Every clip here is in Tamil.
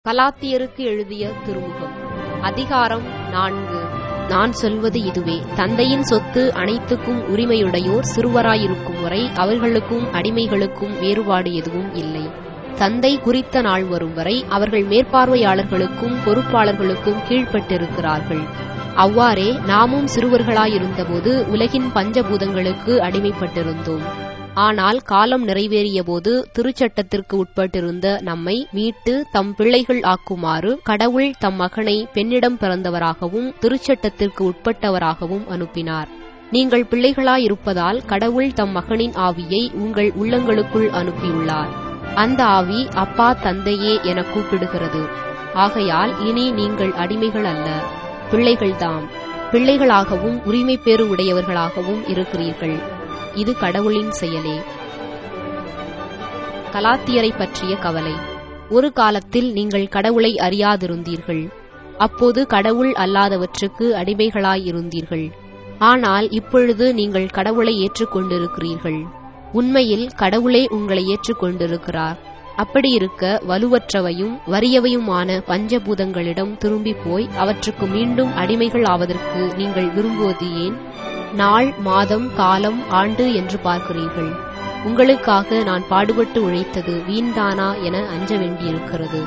கலாத்தியருக்கு எழுதிய திருமுகம் அதிகாரம் நான்கு நான் சொல்வது இதுவே தந்தையின் சொத்து அனைத்துக்கும் உரிமையுடையோர் சிறுவராயிருக்கும் வரை அவர்களுக்கும் அடிமைகளுக்கும் வேறுபாடு எதுவும் இல்லை தந்தை குறித்த நாள் வரும் வரை அவர்கள் மேற்பார்வையாளர்களுக்கும் பொறுப்பாளர்களுக்கும் கீழ்ப்பட்டிருக்கிறார்கள் அவ்வாறே நாமும் சிறுவர்களாயிருந்தபோது உலகின் பஞ்சபூதங்களுக்கு அடிமைப்பட்டிருந்தோம் ஆனால் காலம் நிறைவேறியபோது திருச்சட்டத்திற்கு உட்பட்டிருந்த நம்மை மீட்டு தம் பிள்ளைகள் ஆக்குமாறு கடவுள் தம் மகனை பெண்ணிடம் பிறந்தவராகவும் திருச்சட்டத்திற்கு உட்பட்டவராகவும் அனுப்பினார் நீங்கள் பிள்ளைகளாயிருப்பதால் கடவுள் தம் மகனின் ஆவியை உங்கள் உள்ளங்களுக்குள் அனுப்பியுள்ளார் அந்த ஆவி அப்பா தந்தையே என கூப்பிடுகிறது ஆகையால் இனி நீங்கள் அடிமைகள் அல்ல பிள்ளைகள்தாம் பிள்ளைகளாகவும் உரிமை பேறு உடையவர்களாகவும் இருக்கிறீர்கள் இது கடவுளின் செயலே கலாத்தியரை பற்றிய கவலை ஒரு காலத்தில் நீங்கள் கடவுளை அறியாதிருந்தீர்கள் அப்போது கடவுள் அல்லாதவற்றுக்கு அடிமைகளாயிருந்தீர்கள் ஆனால் இப்பொழுது நீங்கள் கடவுளை ஏற்றுக்கொண்டிருக்கிறீர்கள் உண்மையில் கடவுளே உங்களை ஏற்றுக்கொண்டிருக்கிறார் அப்படியிருக்க வலுவற்றவையும் வறியவையுமான பஞ்சபூதங்களிடம் திரும்பி போய் அவற்றுக்கு மீண்டும் அடிமைகள் ஆவதற்கு நீங்கள் விரும்புவது ஏன் நாள் மாதம் காலம் ஆண்டு என்று பார்க்கிறீர்கள் உங்களுக்காக நான் பாடுபட்டு உழைத்தது வீண்தானா என அஞ்ச வேண்டியிருக்கிறது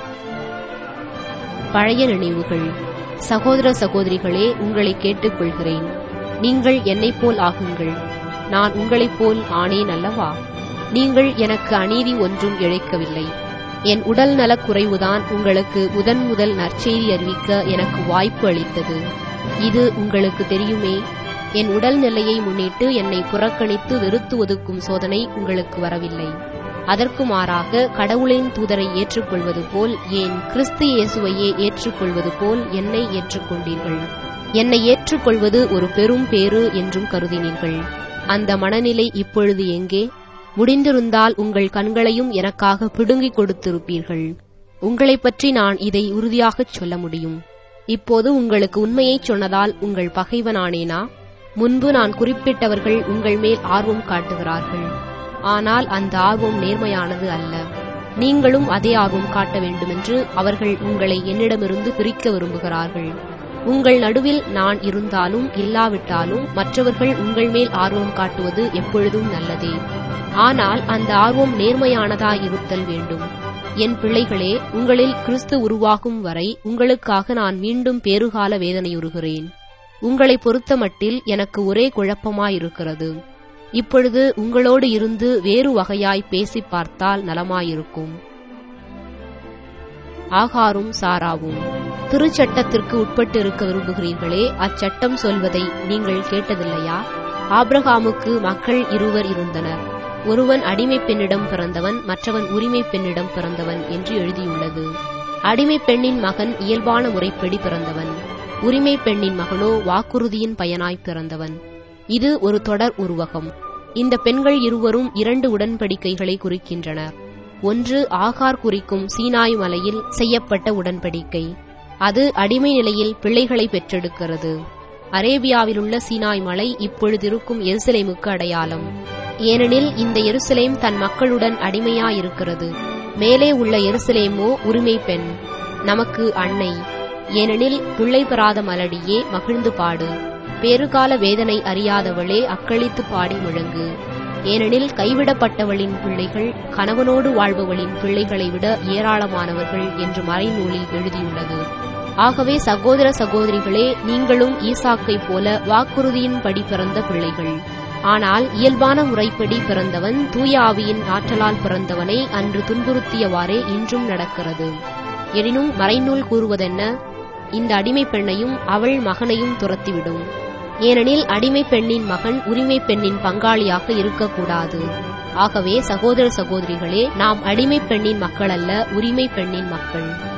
பழைய நினைவுகள் சகோதர சகோதரிகளே உங்களை கேட்டுக்கொள்கிறேன் நீங்கள் என்னைப் போல் ஆகுங்கள் நான் உங்களைப் போல் ஆனேன் அல்லவா நீங்கள் எனக்கு அநீதி ஒன்றும் இழைக்கவில்லை என் உடல் நலக் குறைவுதான் உங்களுக்கு முதன் முதல் நற்செய்தி அறிவிக்க எனக்கு வாய்ப்பு அளித்தது இது உங்களுக்கு தெரியுமே என் உடல் நிலையை முன்னிட்டு என்னை புறக்கணித்து வெறுத்து ஒதுக்கும் சோதனை உங்களுக்கு வரவில்லை அதற்கு மாறாக கடவுளின் தூதரை ஏற்றுக்கொள்வது போல் ஏன் கிறிஸ்து இயேசுவையே ஏற்றுக்கொள்வது போல் என்னை ஏற்றுக்கொண்டீர்கள் என்னை ஏற்றுக்கொள்வது ஒரு பெரும் பேறு என்றும் கருதினீர்கள் அந்த மனநிலை இப்பொழுது எங்கே முடிந்திருந்தால் உங்கள் கண்களையும் எனக்காக பிடுங்கிக் கொடுத்திருப்பீர்கள் உங்களைப் பற்றி நான் இதை உறுதியாகச் சொல்ல முடியும் இப்போது உங்களுக்கு உண்மையைச் சொன்னதால் உங்கள் பகைவனானேனா முன்பு நான் குறிப்பிட்டவர்கள் உங்கள் மேல் ஆர்வம் காட்டுகிறார்கள் ஆனால் அந்த ஆர்வம் நேர்மையானது அல்ல நீங்களும் அதே ஆர்வம் காட்ட வேண்டுமென்று அவர்கள் உங்களை என்னிடமிருந்து பிரிக்க விரும்புகிறார்கள் உங்கள் நடுவில் நான் இருந்தாலும் இல்லாவிட்டாலும் மற்றவர்கள் உங்கள் மேல் ஆர்வம் காட்டுவது எப்பொழுதும் நல்லதே ஆனால் அந்த ஆர்வம் நேர்மையானதாய் இருத்தல் வேண்டும் என் பிள்ளைகளே உங்களில் கிறிஸ்து உருவாகும் வரை உங்களுக்காக நான் மீண்டும் பேறுகால வேதனையுறுகிறேன் உங்களை பொறுத்தமட்டில் எனக்கு ஒரே குழப்பமாயிருக்கிறது இப்பொழுது உங்களோடு இருந்து வேறு வகையாய் பேசி பார்த்தால் நலமாயிருக்கும் ஆகாரும் சாராவும் திருச்சட்டத்திற்கு உட்பட்டு இருக்க விரும்புகிறீர்களே அச்சட்டம் சொல்வதை நீங்கள் கேட்டதில்லையா ஆப்ரஹாமுக்கு மக்கள் இருவர் இருந்தனர் ஒருவன் அடிமை பெண்ணிடம் பிறந்தவன் மற்றவன் உரிமை பெண்ணிடம் பிறந்தவன் என்று எழுதியுள்ளது அடிமை பெண்ணின் மகன் இயல்பான முறைப்படி பிறந்தவன் உரிமை பெண்ணின் மகனோ வாக்குறுதியின் பயனாய் பிறந்தவன் இது ஒரு தொடர் உருவகம் இந்த பெண்கள் இருவரும் இரண்டு உடன்படிக்கைகளை குறிக்கின்றனர் ஒன்று ஆகார் குறிக்கும் சீனாய் மலையில் செய்யப்பட்ட உடன்படிக்கை அது அடிமை நிலையில் பிள்ளைகளை பெற்றெடுக்கிறது அரேபியாவிலுள்ள சீனாய் மலை இப்பொழுதிருக்கும் எருசலேமுக்கு அடையாளம் ஏனெனில் இந்த எருசலேம் தன் மக்களுடன் அடிமையாயிருக்கிறது மேலே உள்ள எருசலேமோ உரிமை பெண் நமக்கு அன்னை ஏனெனில் பிள்ளை பெறாத மலடியே மகிழ்ந்து பாடு பேறுகால வேதனை அறியாதவளே அக்களித்து பாடி முழங்கு ஏனெனில் கைவிடப்பட்டவளின் பிள்ளைகள் கணவனோடு வாழ்பவளின் பிள்ளைகளை விட ஏராளமானவர்கள் என்று மறைநூலில் எழுதியுள்ளது ஆகவே சகோதர சகோதரிகளே நீங்களும் ஈசாக்கைப் போல வாக்குறுதியின்படி பிறந்த பிள்ளைகள் ஆனால் இயல்பான முறைப்படி பிறந்தவன் தூய ஆவியின் ஆற்றலால் பிறந்தவனை அன்று துன்புறுத்தியவாறே இன்றும் நடக்கிறது எனினும் மறைநூல் கூறுவதென்ன இந்த அடிமை பெண்ணையும் அவள் மகனையும் துரத்திவிடும் ஏனெனில் அடிமை பெண்ணின் மகன் உரிமை பெண்ணின் பங்காளியாக இருக்கக்கூடாது ஆகவே சகோதர சகோதரிகளே நாம் அடிமை பெண்ணின் மக்கள் அல்ல உரிமை பெண்ணின் மக்கள்